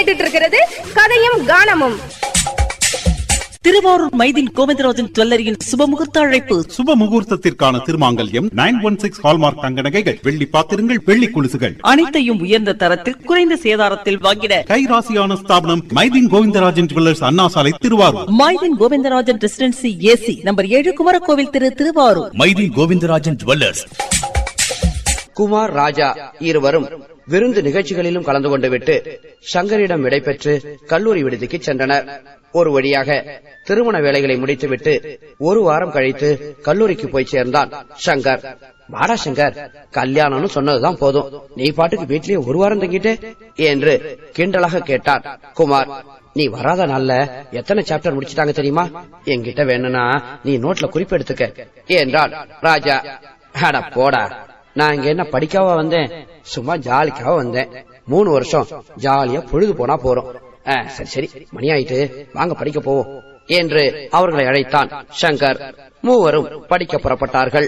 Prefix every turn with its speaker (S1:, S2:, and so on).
S1: கேட்டுட்டு இருக்கிறது கதையும் கானமும்
S2: திருவாரூர் மைதின் கோவிந்தராஜன் ஜுவல்லரியின் சுபமுகூர்த்த அழைப்பு
S3: சுப முகூர்த்தத்திற்கான திருமாங்கல்யம் நைன் ஒன் சிக்ஸ் ஹால்மார்க் தங்க நகைகள் வெள்ளி பாத்திரங்கள் வெள்ளி கொலுசுகள்
S2: அனைத்தையும் உயர்ந்த தரத்தில் குறைந்த சேதாரத்தில் வாங்கிட
S3: கைராசியான ஸ்தாபனம் Mydeen Govindarajan jewellers Anna Salai Thiruvarur
S2: Mydeen Govindarajan residency AC number ஏழு குமரகோவில் திரு திருவாரூர்
S4: மைதி கோவிந்தராஜன் ஜுவல்லர்ஸ்
S5: குமார் ராஜா இருவரும் விருந்து நிகழ்ச்சிகளிலும் கலந்து கொண்டு விட்டு சங்கரிடம் விடைபெற்று கல்லூரி விடுதிக்கு சென்றனர் ஒரு வழியாக திருமண வேலைகளை முடித்துவிட்டு ஒரு வாரம் கழித்து கல்லூரிக்கு போய் சேர்ந்தான் சங்கர் வாடா சங்கர் கல்யாணம்னு சொன்னதுதான் போதும் நீ பாட்டுக்கு வீட்லயே ஒரு வாரம் தங்கிட்டு என்று கிண்டலாக கேட்டான் குமார் நீ வராத நாள்ல எத்தனை சாப்டர் முடிச்சிட்டாங்க தெரியுமா என்கிட்ட வேணும்னா நீ நோட்ல குறிப்பெடுத்துக்க என்றான் ராஜா அட போடா நான் இங்க என்ன படிக்காவா வந்தேன் சும்மா ஜாலிக்காக வந்தேன் மூணு வருஷம் ஜாலியா பொழுது போனா போறோம் ஆ, சரி சரி மணி ஆயிட்டு வாங்க படிக்க போவோம் என்று அவர்களை அழைத்தான் சங்கர் மூவரும் படிக்க புறப்பட்டார்கள்